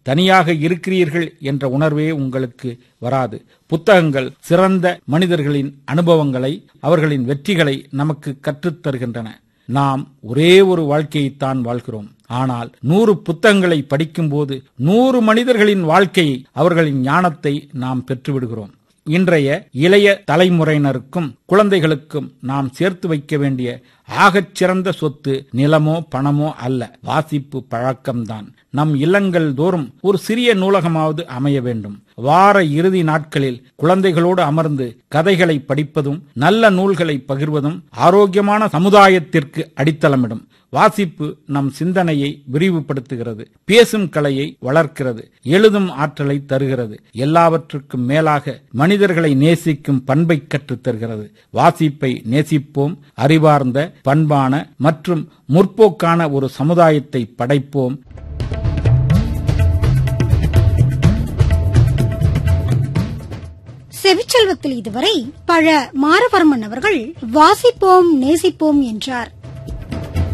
தனியாக இருக்கிறீர்கள் என்ற உணர்வே உங்களுக்கு வராது புத்தகங்கள் சிறந்த மனிதர்களின் அனுபவங்களை அவர்களின் வெற்றிகளை நமக்கு கற்றுத் தருகின்றன நாம் ஒரே ஒரு வாழ்க்கையைத்தான் வாழ்கிறோம் ஆனால் நூறு புத்தகங்களை படிக்கும்போது நூறு மனிதர்களின் வாழ்க்கையை அவர்களின் ஞானத்தை நாம் பெற்றுவிடுகிறோம் இன்றைய இளைய தலைமுறையினருக்கும் குழந்தைகளுக்கும் நாம் சேர்த்து வைக்க வேண்டிய ஆகச் சிறந்த சொத்து நிலமோ பணமோ அல்ல வாசிப்பு பழக்கம்தான் நம் இல்லங்கள் தோறும் ஒரு சிறிய நூலகமாவது அமைய வேண்டும் வார இறுதி நாட்களில் குழந்தைகளோடு அமர்ந்து கதைகளை படிப்பதும் நல்ல நூல்களை பகிர்வதும் ஆரோக்கியமான சமுதாயத்திற்கு அடித்தளமிடும் வாசிப்பு நம் சிந்தனையை விரிவுபடுத்துகிறது பேசும் கலையை வளர்க்கிறது எழுதும் ஆற்றலை தருகிறது எல்லாவற்றுக்கும் மேலாக மனிதர்களை நேசிக்கும் பண்பை கற்றுத் தருகிறது வாசிப்பை நேசிப்போம் அறிவார்ந்த பண்பான மற்றும் முற்போக்கான ஒரு சமுதாயத்தை படைப்போம் செவிச்செல்வத்தில் இதுவரை பழ மாரவர்மன் அவர்கள் வாசிப்போம் நேசிப்போம் என்றார்